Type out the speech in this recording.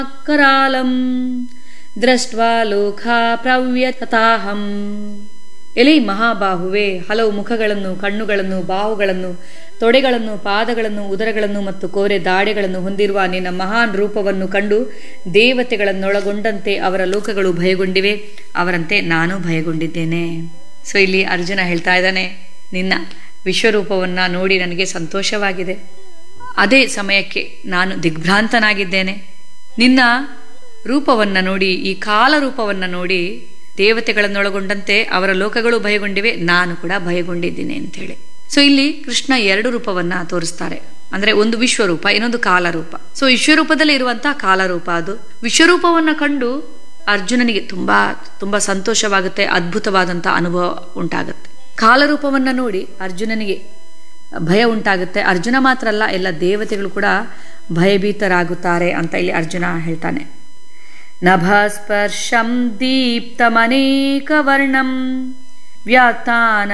ಕರಾಲಂ ದೃಷ್ಟ್ವಾ ಲೋಕಾ ಪ್ರವ್ಯತಾಹಂ ಎಲೆ ಮಹಾಬಾಹುವೆ ಹಲವು ಮುಖಗಳನ್ನು ಕಣ್ಣುಗಳನ್ನು ಬಾಹುಗಳನ್ನು ತೊಡೆಗಳನ್ನು ಪಾದಗಳನ್ನು ಉದರಗಳನ್ನು ಮತ್ತು ಕೋರೆ ದಾಡೆಗಳನ್ನು ಹೊಂದಿರುವ ನಿನ್ನ ಮಹಾನ್ ರೂಪವನ್ನು ಕಂಡು ದೇವತೆಗಳನ್ನೊಳಗೊಂಡಂತೆ ಅವರ ಲೋಕಗಳು ಭಯಗೊಂಡಿವೆ ಅವರಂತೆ ನಾನು ಭಯಗೊಂಡಿದ್ದೇನೆ ಸೊ ಇಲ್ಲಿ ಅರ್ಜುನ ಹೇಳ್ತಾ ಇದ್ದಾನೆ ನಿನ್ನ ವಿಶ್ವರೂಪವನ್ನು ನೋಡಿ ನನಗೆ ಸಂತೋಷವಾಗಿದೆ ಅದೇ ಸಮಯಕ್ಕೆ ನಾನು ದಿಗ್ಭ್ರಾಂತನಾಗಿದ್ದೇನೆ ನಿನ್ನ ರೂಪವನ್ನು ನೋಡಿ ಈ ಕಾಲ ರೂಪವನ್ನು ನೋಡಿ ದೇವತೆಗಳನ್ನೊಳಗೊಂಡಂತೆ ಅವರ ಲೋಕಗಳು ಭಯಗೊಂಡಿವೆ ನಾನು ಕೂಡ ಭಯಗೊಂಡಿದ್ದೀನಿ ಅಂತೇಳಿ ಸೊ ಇಲ್ಲಿ ಕೃಷ್ಣ ಎರಡು ರೂಪವನ್ನ ತೋರಿಸ್ತಾರೆ ಅಂದ್ರೆ ಒಂದು ವಿಶ್ವರೂಪ ಇನ್ನೊಂದು ಕಾಲರೂಪ ಸೊ ವಿಶ್ವರೂಪದಲ್ಲಿ ಇರುವಂತಹ ಕಾಲರೂಪ ಅದು ವಿಶ್ವರೂಪವನ್ನ ಕಂಡು ಅರ್ಜುನನಿಗೆ ತುಂಬಾ ತುಂಬಾ ಸಂತೋಷವಾಗುತ್ತೆ ಅದ್ಭುತವಾದಂಥ ಅನುಭವ ಉಂಟಾಗುತ್ತೆ ಕಾಲರೂಪವನ್ನ ನೋಡಿ ಅರ್ಜುನನಿಗೆ ಭಯ ಉಂಟಾಗುತ್ತೆ ಅರ್ಜುನ ಮಾತ್ರ ಅಲ್ಲ ಎಲ್ಲ ದೇವತೆಗಳು ಕೂಡ ಭಯಭೀತರಾಗುತ್ತಾರೆ ಅಂತ ಇಲ್ಲಿ ಅರ್ಜುನ ಹೇಳ್ತಾನೆ ನಭಸ್ಪರ್ಶಂ ದೀಪ್ತಮನೇಕವರ್ಣಂ ವ್ಯಾತಾನ